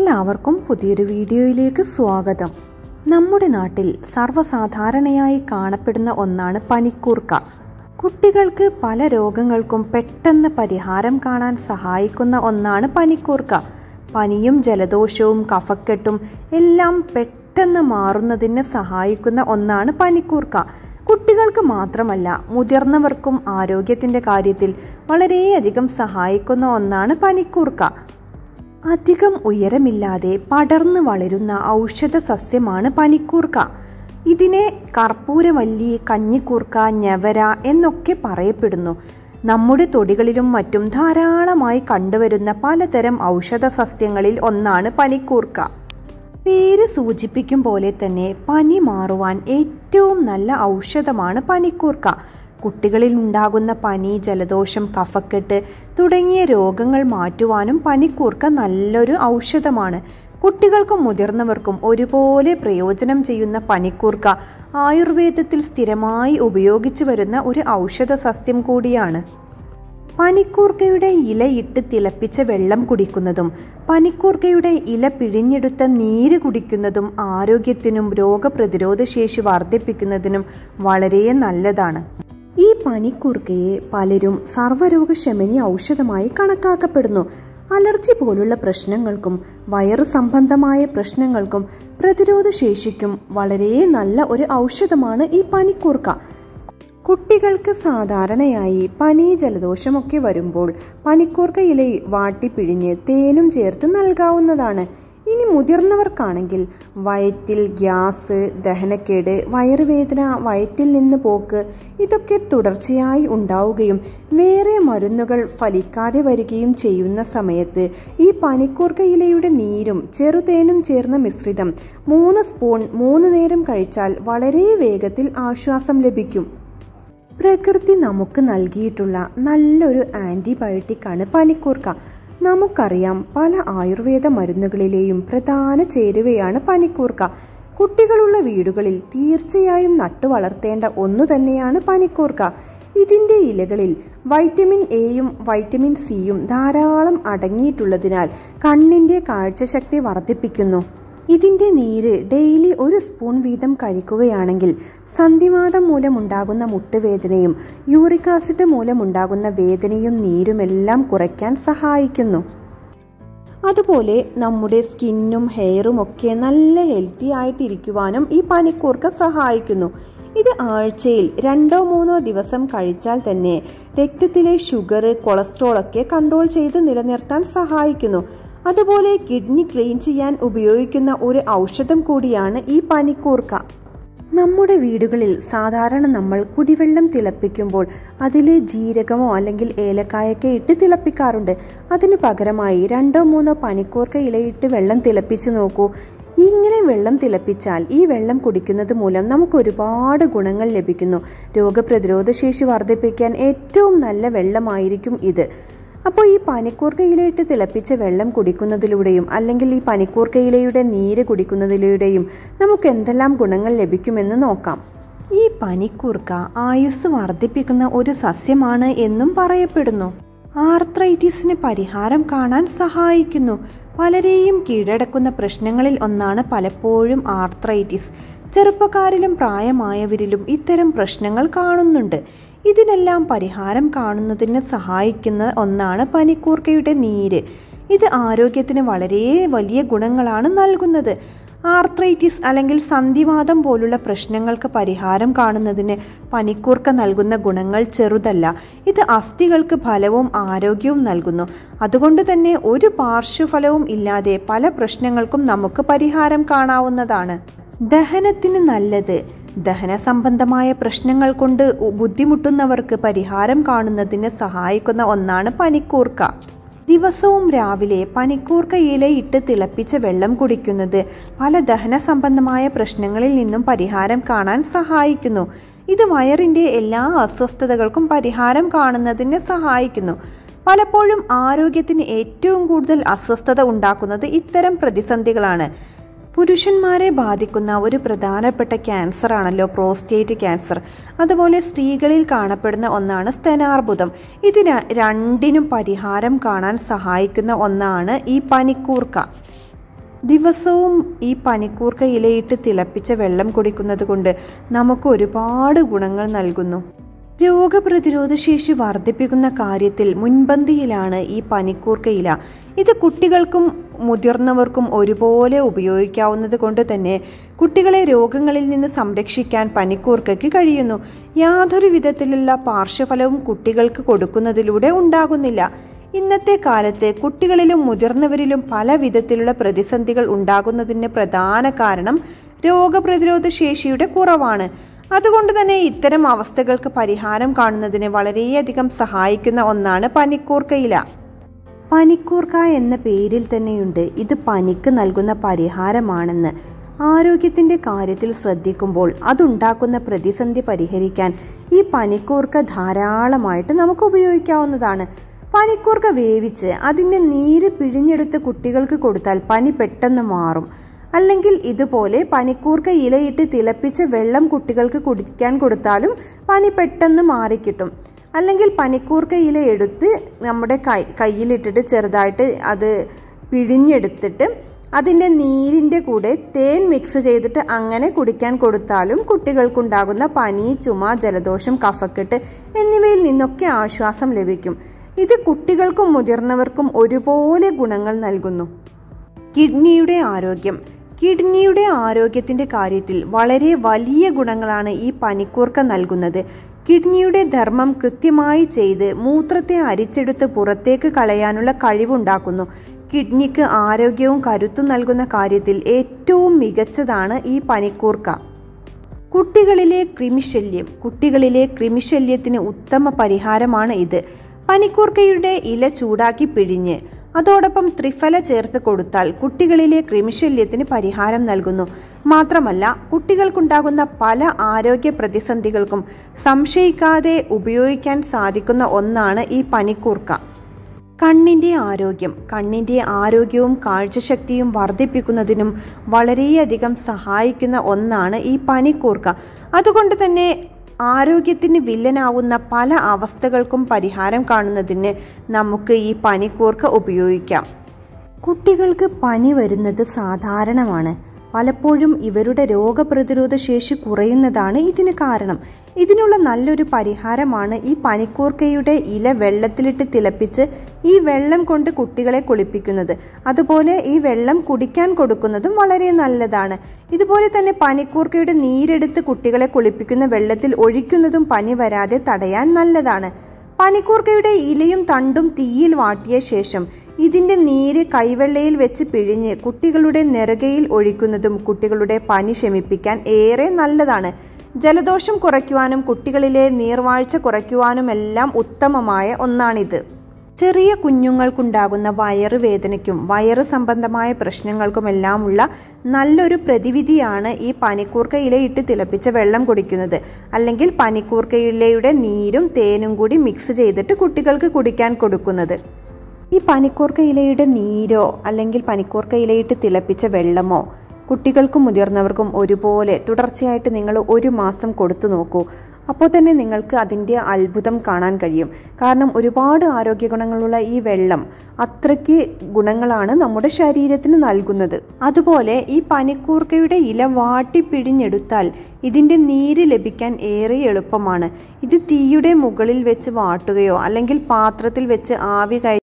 എല്ലാവർക്കും പുതിയൊരു വീഡിയോയിലേക്ക് സ്വാഗതം നമ്മുടെ നാട്ടിൽ സർവ്വസാധാരണയായി കാണപ്പെടുന്ന ഒന്നാണ് പനിക്കൂർക്ക കുട്ടികൾക്ക് പല രോഗങ്ങൾക്കും പെട്ടെന്ന് പരിഹാരം കാണാൻ സഹായിക്കുന്ന ഒന്നാണ് പനിക്കൂർക്ക പനിയും ജലദോഷവും കഫക്കെട്ടും എല്ലാം പെട്ടെന്ന് മാറുന്നതിന് സഹായിക്കുന്ന ഒന്നാണ് പനിക്കൂർക്ക കുട്ടികൾക്ക് മാത്രമല്ല മുതിർന്നവർക്കും ആരോഗ്യത്തിന്റെ കാര്യത്തിൽ വളരെയധികം സഹായിക്കുന്ന ഒന്നാണ് പനിക്കൂർക്ക അധികം ഉയരമില്ലാതെ പടർന്നു വളരുന്ന ഔഷധ സസ്യമാണ് പനിക്കൂർക്ക ഇതിനെ കർപ്പൂരവല്ലി കഞ്ഞിക്കൂർക്ക ഞവര എന്നൊക്കെ പറയപ്പെടുന്നു നമ്മുടെ തൊടികളിലും മറ്റും ധാരാളമായി കണ്ടുവരുന്ന പലതരം ഔഷധ സസ്യങ്ങളിൽ ഒന്നാണ് പനിക്കൂർക്ക പേര് സൂചിപ്പിക്കും പോലെ തന്നെ പനി മാറുവാൻ ഏറ്റവും നല്ല ഔഷധമാണ് പനിക്കൂർക്ക കുട്ടികളിൽ ഉണ്ടാകുന്ന പനി ജലദോഷം കഫക്കെട്ട് തുടങ്ങിയ രോഗങ്ങൾ മാറ്റുവാനും പനിക്കൂർക്ക നല്ലൊരു ഔഷധമാണ് കുട്ടികൾക്കും മുതിർന്നവർക്കും ഒരുപോലെ പ്രയോജനം ചെയ്യുന്ന പനിക്കൂർക്ക ആയുർവേദത്തിൽ സ്ഥിരമായി ഉപയോഗിച്ചു വരുന്ന ഒരു ഔഷധ സസ്യം കൂടിയാണ് പനിക്കൂർക്കയുടെ ഇലയിട്ട് തിളപ്പിച്ച വെള്ളം കുടിക്കുന്നതും പനിക്കൂർക്കയുടെ ഇല പിഴിഞ്ഞെടുത്ത നീര് കുടിക്കുന്നതും ആരോഗ്യത്തിനും രോഗപ്രതിരോധ ശേഷി വർദ്ധിപ്പിക്കുന്നതിനും വളരെ നല്ലതാണ് ഈ പനിക്കൂർക്കയെ പലരും സർവ്വരോഗശമനി ഔഷധമായി കണക്കാക്കപ്പെടുന്നു അലർജി പോലുള്ള പ്രശ്നങ്ങൾക്കും വയറു സംബന്ധമായ പ്രശ്നങ്ങൾക്കും പ്രതിരോധ ശേഷിക്കും വളരെ നല്ല ഒരു ഔഷധമാണ് ഈ പനിക്കൂർക്ക കുട്ടികൾക്ക് സാധാരണയായി പനി ജലദോഷമൊക്കെ വരുമ്പോൾ പനിക്കൂർക്ക ഇല വാട്ടിപ്പിഴിഞ്ഞ് തേനും ചേർത്ത് നൽകാവുന്നതാണ് ഇനി മുതിർന്നവർക്കാണെങ്കിൽ വയറ്റിൽ ഗ്യാസ് ദഹനക്കേട് വയറുവേദന വയറ്റിൽ നിന്ന് പോക്ക് ഇതൊക്കെ തുടർച്ചയായി ഉണ്ടാവുകയും വേറെ മരുന്നുകൾ ഫലിക്കാതെ വരികയും ചെയ്യുന്ന സമയത്ത് ഈ പനിക്കൂർക്ക ഇലയുടെ നീരും ചെറുതേനും ചേർന്ന മിശ്രിതം മൂന്ന് സ്പൂൺ മൂന്ന് നേരം കഴിച്ചാൽ വളരെ വേഗത്തിൽ ആശ്വാസം ലഭിക്കും പ്രകൃതി നമുക്ക് നൽകിയിട്ടുള്ള നല്ലൊരു ആൻറ്റിബയോട്ടിക്കാണ് പനിക്കൂർക്ക നമുക്കറിയാം പല ആയുർവേദ മരുന്നുകളിലെയും പ്രധാന ചേരുവയാണ് പനിക്കൂർക്ക കുട്ടികളുള്ള വീടുകളിൽ തീർച്ചയായും നട്ടു വളർത്തേണ്ട ഒന്നു തന്നെയാണ് പനിക്കൂർക്ക ഇതിൻ്റെ ഇലകളിൽ വൈറ്റമിൻ എയും വൈറ്റമിൻ സിയും ധാരാളം അടങ്ങിയിട്ടുള്ളതിനാൽ കണ്ണിൻ്റെ കാഴ്ചശക്തി വർദ്ധിപ്പിക്കുന്നു ഇതിൻ്റെ നീര് ഡെയിലി ഒരു സ്പൂൺ വീതം കഴിക്കുകയാണെങ്കിൽ സന്ധിവാതം മൂലമുണ്ടാകുന്ന മുട്ടുവേദനയും യൂറിക് ആസിഡ് മൂലമുണ്ടാകുന്ന വേദനയും നീരുമെല്ലാം കുറയ്ക്കാൻ സഹായിക്കുന്നു അതുപോലെ നമ്മുടെ സ്കിന്നും ഹെയറും ഒക്കെ നല്ല ഹെൽത്തി ആയിട്ടിരിക്കുവാനും ഈ പനിക്കൂർക്ക സഹായിക്കുന്നു ഇത് ആഴ്ചയിൽ രണ്ടോ മൂന്നോ ദിവസം കഴിച്ചാൽ തന്നെ രക്തത്തിലെ ഷുഗർ കൊളസ്ട്രോൾ ഒക്കെ കൺട്രോൾ ചെയ്ത് നിലനിർത്താൻ സഹായിക്കുന്നു അതുപോലെ കിഡ്നി ക്ലീൻ ചെയ്യാൻ ഉപയോഗിക്കുന്ന ഒരു ഔഷധം കൂടിയാണ് ഈ പനിക്കൂർക്ക നമ്മുടെ വീടുകളിൽ സാധാരണ നമ്മൾ കുടിവെള്ളം തിളപ്പിക്കുമ്പോൾ അതിൽ ജീരകമോ അല്ലെങ്കിൽ ഏലക്കായൊക്കെ ഇട്ട് തിളപ്പിക്കാറുണ്ട് അതിനു പകരമായി രണ്ടോ മൂന്നോ പനിക്കൂർക്ക ഇലയിട്ട് വെള്ളം തിളപ്പിച്ചു നോക്കൂ ഇങ്ങനെ വെള്ളം തിളപ്പിച്ചാൽ ഈ വെള്ളം കുടിക്കുന്നത് മൂലം നമുക്ക് ഒരുപാട് ഗുണങ്ങൾ ലഭിക്കുന്നു രോഗപ്രതിരോധ ശേഷി വർദ്ധിപ്പിക്കാൻ ഏറ്റവും നല്ല വെള്ളമായിരിക്കും ഇത് അപ്പോൾ ഈ പനിക്കൂർക്കയിലയിട്ട് തിളപ്പിച്ച വെള്ളം കുടിക്കുന്നതിലൂടെയും അല്ലെങ്കിൽ ഈ പനിക്കൂർക്കയിലയുടെ നീര് കുടിക്കുന്നതിലൂടെയും നമുക്ക് എന്തെല്ലാം ഗുണങ്ങൾ ലഭിക്കുമെന്ന് നോക്കാം ഈ പനിക്കൂർക്ക ആയുസ് വർദ്ധിപ്പിക്കുന്ന ഒരു സസ്യമാണ് എന്നും പറയപ്പെടുന്നു ആർത്രൈറ്റിസിന് പരിഹാരം കാണാൻ സഹായിക്കുന്നു പലരെയും കീഴടക്കുന്ന പ്രശ്നങ്ങളിൽ ഒന്നാണ് പലപ്പോഴും ആർത്രൈറ്റിസ് ചെറുപ്പക്കാരിലും പ്രായമായവരിലും ഇത്തരം പ്രശ്നങ്ങൾ കാണുന്നുണ്ട് ഇതിനെല്ലാം പരിഹാരം കാണുന്നതിന് സഹായിക്കുന്ന ഒന്നാണ് പനിക്കൂർക്കയുടെ നീര് ഇത് ആരോഗ്യത്തിന് വളരെ വലിയ ഗുണങ്ങളാണ് നൽകുന്നത് ആർത്രൈറ്റിസ് അല്ലെങ്കിൽ സന്ധിവാദം പോലുള്ള പ്രശ്നങ്ങൾക്ക് പരിഹാരം കാണുന്നതിന് പനിക്കൂർക്ക നൽകുന്ന ഗുണങ്ങൾ ചെറുതല്ല ഇത് അസ്ഥികൾക്ക് ഫലവും ആരോഗ്യവും നൽകുന്നു അതുകൊണ്ട് തന്നെ ഒരു പാർശ്വഫലവും ഇല്ലാതെ പല പ്രശ്നങ്ങൾക്കും നമുക്ക് പരിഹാരം കാണാവുന്നതാണ് ദഹനത്തിന് നല്ലത് ദഹന സംബന്ധമായ പ്രശ്നങ്ങൾ കൊണ്ട് ബുദ്ധിമുട്ടുന്നവർക്ക് പരിഹാരം കാണുന്നതിന് സഹായിക്കുന്ന ഒന്നാണ് പനിക്കൂർക്ക ദിവസവും രാവിലെ പനിക്കൂർക്ക ഇലയിട്ട് തിളപ്പിച്ച വെള്ളം കുടിക്കുന്നത് പല ദഹന സംബന്ധമായ പ്രശ്നങ്ങളിൽ നിന്നും പരിഹാരം കാണാൻ സഹായിക്കുന്നു ഇത് വയറിൻ്റെ എല്ലാ അസ്വസ്ഥതകൾക്കും പരിഹാരം കാണുന്നതിന് സഹായിക്കുന്നു പലപ്പോഴും ആരോഗ്യത്തിന് ഏറ്റവും കൂടുതൽ അസ്വസ്ഥത ഉണ്ടാക്കുന്നത് ഇത്തരം പ്രതിസന്ധികളാണ് പുരുഷന്മാരെ ബാധിക്കുന്ന ഒരു പ്രധാനപ്പെട്ട ക്യാൻസർ ആണല്ലോ പ്രോസ്റ്റേറ്റ് ക്യാൻസർ അതുപോലെ സ്ത്രീകളിൽ കാണപ്പെടുന്ന ഒന്നാണ് സ്തനാർബുദം ഇതിന് രണ്ടിനും പരിഹാരം കാണാൻ സഹായിക്കുന്ന ഒന്നാണ് ഈ പനിക്കൂർക്ക ദിവസവും ഈ പനിക്കൂർക്ക ഇലയിട്ട് തിളപ്പിച്ച വെള്ളം കുടിക്കുന്നത് കൊണ്ട് നമുക്ക് ഒരുപാട് ഗുണങ്ങൾ നൽകുന്നു രോഗപ്രതിരോധ ശേഷി വർദ്ധിപ്പിക്കുന്ന കാര്യത്തിൽ മുൻപന്തിയിലാണ് ഈ പനിക്കൂർക്ക ഇല ഇത് കുട്ടികൾക്കും മുതിർന്നവർക്കും ഒരുപോലെ ഉപയോഗിക്കാവുന്നത് കൊണ്ട് തന്നെ കുട്ടികളെ രോഗങ്ങളിൽ നിന്ന് സംരക്ഷിക്കാൻ പനിക്കൂർക്കയ്ക്ക് കഴിയുന്നു യാതൊരു വിധത്തിലുള്ള പാർശ്വഫലവും കുട്ടികൾക്ക് കൊടുക്കുന്നതിലൂടെ ഉണ്ടാകുന്നില്ല ഇന്നത്തെ കാലത്ത് കുട്ടികളിലും മുതിർന്നവരിലും പല വിധത്തിലുള്ള പ്രതിസന്ധികൾ ഉണ്ടാകുന്നതിന് പ്രധാന കാരണം രോഗപ്രതിരോധ ശേഷിയുടെ കുറവാണ് അതുകൊണ്ട് തന്നെ ഇത്തരം അവസ്ഥകൾക്ക് പരിഹാരം കാണുന്നതിന് വളരെയധികം സഹായിക്കുന്ന ഒന്നാണ് പനിക്കൂർക്കയില പനിക്കൂർക്ക എന്ന പേരിൽ തന്നെയുണ്ട് ഇത് പനിക്ക് നൽകുന്ന പരിഹാരമാണെന്ന് ആരോഗ്യത്തിന്റെ കാര്യത്തിൽ ശ്രദ്ധിക്കുമ്പോൾ അതുണ്ടാക്കുന്ന പ്രതിസന്ധി പരിഹരിക്കാൻ ഈ പനിക്കൂർക്ക ധാരാളമായിട്ട് നമുക്ക് ഉപയോഗിക്കാവുന്നതാണ് പനിക്കൂർക്ക വേവിച്ച് അതിൻ്റെ നീര് പിഴിഞ്ഞെടുത്ത് കുട്ടികൾക്ക് കൊടുത്താൽ പനി പെട്ടെന്ന് മാറും അല്ലെങ്കിൽ ഇതുപോലെ പനിക്കൂർക്ക ഇലയിട്ട് തിളപ്പിച്ച വെള്ളം കുട്ടികൾക്ക് കുടിക്കാൻ കൊടുത്താലും പനി പെട്ടെന്ന് മാറിക്കിട്ടും അല്ലെങ്കിൽ പനിക്കൂർക്ക ഇല എടുത്ത് നമ്മുടെ കൈ കയ്യിലിട്ടിട്ട് ചെറുതായിട്ട് അത് പിഴിഞ്ഞെടുത്തിട്ട് അതിൻ്റെ നീരിൻ്റെ കൂടെ തേൻ മിക്സ് ചെയ്തിട്ട് അങ്ങനെ കുടിക്കാൻ കൊടുത്താലും കുട്ടികൾക്കുണ്ടാകുന്ന പനി ചുമ ജലദോഷം കഫക്കെട്ട് എന്നിവയിൽ നിന്നൊക്കെ ആശ്വാസം ലഭിക്കും ഇത് കുട്ടികൾക്കും മുതിർന്നവർക്കും ഒരുപോലെ ഗുണങ്ങൾ നൽകുന്നു കിഡ്നിയുടെ ആരോഗ്യം കിഡ്നിയുടെ ആരോഗ്യത്തിന്റെ കാര്യത്തിൽ വളരെ വലിയ ഗുണങ്ങളാണ് ഈ പനിക്കൂർക്ക നൽകുന്നത് കിഡ്നിയുടെ ധർമ്മം കൃത്യമായി ചെയ്ത് മൂത്രത്തെ അരിച്ചെടുത്ത് പുറത്തേക്ക് കളയാനുള്ള കഴിവുണ്ടാക്കുന്നു കിഡ്നിക്ക് ആരോഗ്യവും കരുത്തും നൽകുന്ന കാര്യത്തിൽ ഏറ്റവും മികച്ചതാണ് ഈ പനിക്കൂർക്ക കുട്ടികളിലെ കൃമിശല്യം കുട്ടികളിലെ കൃമിശല്യത്തിന് ഉത്തമ പരിഹാരമാണ് ഇത് പനിക്കൂർക്കയുടെ ഇല ചൂടാക്കി പിഴിഞ്ഞ് അതോടൊപ്പം ത്രിഫല ചേർത്ത് കൊടുത്താൽ കുട്ടികളിലെ കൃമിശല്യത്തിന് പരിഹാരം നൽകുന്നു മാത്രമല്ല കുട്ടികൾക്കുണ്ടാകുന്ന പല ആരോഗ്യ പ്രതിസന്ധികൾക്കും സംശയിക്കാതെ ഉപയോഗിക്കാൻ സാധിക്കുന്ന ഒന്നാണ് ഈ പനിക്കൂർക്ക കണ്ണിൻ്റെ ആരോഗ്യം കണ്ണിൻ്റെ ആരോഗ്യവും കാഴ്ചശക്തിയും വർദ്ധിപ്പിക്കുന്നതിനും വളരെയധികം സഹായിക്കുന്ന ഒന്നാണ് ഈ പനിക്കൂർക്ക അതുകൊണ്ട് തന്നെ ആരോഗ്യത്തിന് വില്ലനാവുന്ന പല അവസ്ഥകൾക്കും പരിഹാരം കാണുന്നതിന് നമുക്ക് ഈ പനിക്കൂർക്ക ഉപയോഗിക്കാം കുട്ടികൾക്ക് പനി വരുന്നത് സാധാരണമാണ് പലപ്പോഴും ഇവരുടെ രോഗപ്രതിരോധ ശേഷി കുറയുന്നതാണ് ഇതിന് കാരണം ഇതിനുള്ള നല്ലൊരു പരിഹാരമാണ് ഈ പനിക്കൂർക്കയുടെ ഇല വെള്ളത്തിലിട്ട് തിളപ്പിച്ച് ഈ വെള്ളം കൊണ്ട് കുട്ടികളെ കുളിപ്പിക്കുന്നത് അതുപോലെ ഈ വെള്ളം കുടിക്കാൻ കൊടുക്കുന്നതും വളരെ നല്ലതാണ് ഇതുപോലെ തന്നെ പനിക്കൂർക്കയുടെ നീരെടുത്ത് കുട്ടികളെ കുളിപ്പിക്കുന്ന വെള്ളത്തിൽ ഒഴിക്കുന്നതും പനി വരാതെ തടയാൻ നല്ലതാണ് പനിക്കൂർക്കയുടെ ഇലയും തണ്ടും തീയിൽ വാട്ടിയ ശേഷം ഇതിന്റെ നീര് കൈവെള്ളയിൽ വെച്ച് പിഴിഞ്ഞ് കുട്ടികളുടെ നെറുകയിൽ ഒഴിക്കുന്നതും കുട്ടികളുടെ പനി ശമിപ്പിക്കാൻ ഏറെ നല്ലതാണ് ജലദോഷം കുറയ്ക്കുവാനും കുട്ടികളിലെ നീർവാഴ്ച കുറയ്ക്കുവാനുമെല്ലാം ഉത്തമമായ ഒന്നാണിത് ചെറിയ കുഞ്ഞുങ്ങൾക്കുണ്ടാകുന്ന വയറുവേദനയ്ക്കും വയറ് സംബന്ധമായ പ്രശ്നങ്ങൾക്കുമെല്ലാമുള്ള നല്ലൊരു പ്രതിവിധിയാണ് ഈ പനിക്കൂർക്ക ഇലയിട്ട് തിളപ്പിച്ച വെള്ളം കുടിക്കുന്നത് അല്ലെങ്കിൽ പനിക്കൂർക്ക ഇലയുടെ നീരും തേനും കൂടി മിക്സ് ചെയ്തിട്ട് കുട്ടികൾക്ക് കുടിക്കാൻ കൊടുക്കുന്നത് ഈ പനിക്കൂർക്ക ഇലയുടെ നീരോ അല്ലെങ്കിൽ പനിക്കൂർക്ക ഇലയിട്ട് തിളപ്പിച്ച വെള്ളമോ കുട്ടികൾക്കും മുതിർന്നവർക്കും ഒരുപോലെ തുടർച്ചയായിട്ട് നിങ്ങൾ ഒരു മാസം കൊടുത്തു നോക്കൂ അപ്പോൾ തന്നെ നിങ്ങൾക്ക് അതിൻ്റെ അത്ഭുതം കാണാൻ കഴിയും കാരണം ഒരുപാട് ആരോഗ്യ ഗുണങ്ങളുള്ള ഈ വെള്ളം അത്രയ്ക്ക് ഗുണങ്ങളാണ് നമ്മുടെ ശരീരത്തിന് നൽകുന്നത് അതുപോലെ ഈ പനിക്കൂർക്കയുടെ ഇല വാട്ടിപ്പിഴിഞ്ഞെടുത്താൽ ഇതിൻ്റെ നീര് ലഭിക്കാൻ ഏറെ എളുപ്പമാണ് ഇത് തീയുടെ മുകളിൽ വെച്ച് വാട്ടുകയോ അല്ലെങ്കിൽ പാത്രത്തിൽ വെച്ച് ആവി കയ